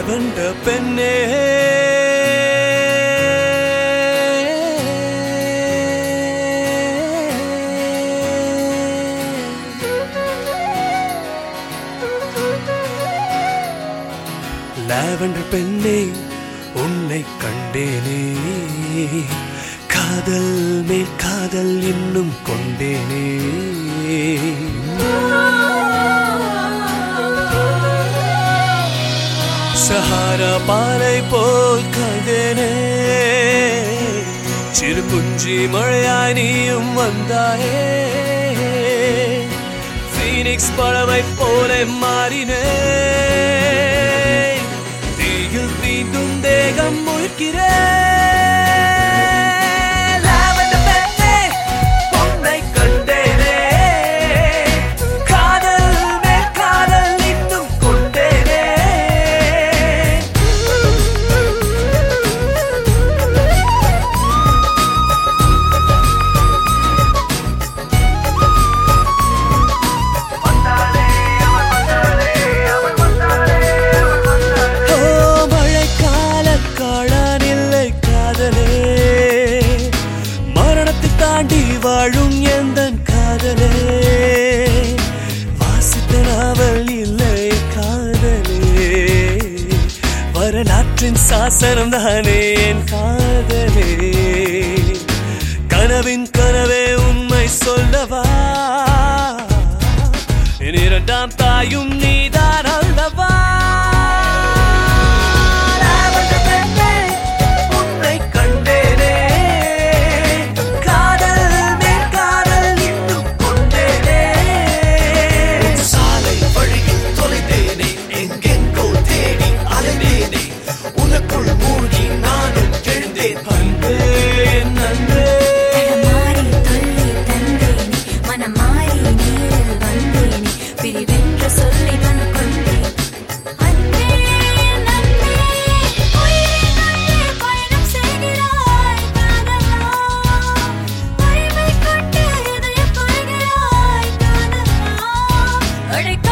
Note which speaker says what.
Speaker 1: லாவென்ற பெண்ணே லாவெண்டர் பெண்ணே உன்னை கண்டேனே காதல் மேல் காதல் இன்னும் கொண்டேனே சஹாரா பாலை போல் கண்டேனே சிறு குஞ்சி மழையாய் நீயும் வந்தாயே ஃபீனிக்ஸ் பழமை போல மாறினே தீயில் தீண்டும் தேகம் முழுக்கிறேன் லாவெண்டர் பெண்ணே, உன்னை கண்டேனே. காதல் மேல் காதல் இன்னும் கொண்டேனே ஓ மழைக்கால காளான் இல்லை காதலே மரணத்தை தாண்டி வாழும் எந்த காதலே வாசித்த நாவல் இல்லை காதலே வரலாற்றின் சாசனம் தானே என் காதலே கனவின் கனவே உண்மை சொல்லவா என் இரண்டாம் தாயும் நீதான் அல்லவா லாவெண்டர் பெண்ணே, உன்னை கண்டேனே. காதல் மேல் காதல் இன்னும் கொண்டேனே.
Speaker 2: சாலை வழியில் தொலைந்தேனே எங்கெங்கோ தேடி அலைந்தேனே உனக்குள் மூழ்கி நானும் எழுந்தேன்
Speaker 1: அன்பே, என் அன்பே.
Speaker 3: தடமாறி தொல்லை தந்தேனே மனமாறி நீரில் வந்தேனே பிரிவென்ற சொல்லை நான் கொண்டேன் அன்பே நன்பே உயிரின் உள்ளே பயணம் செய்கிறாய் காதலா உரிமை கொண்டு இதயம் கொள்கிறாய் காதலா அழைக்க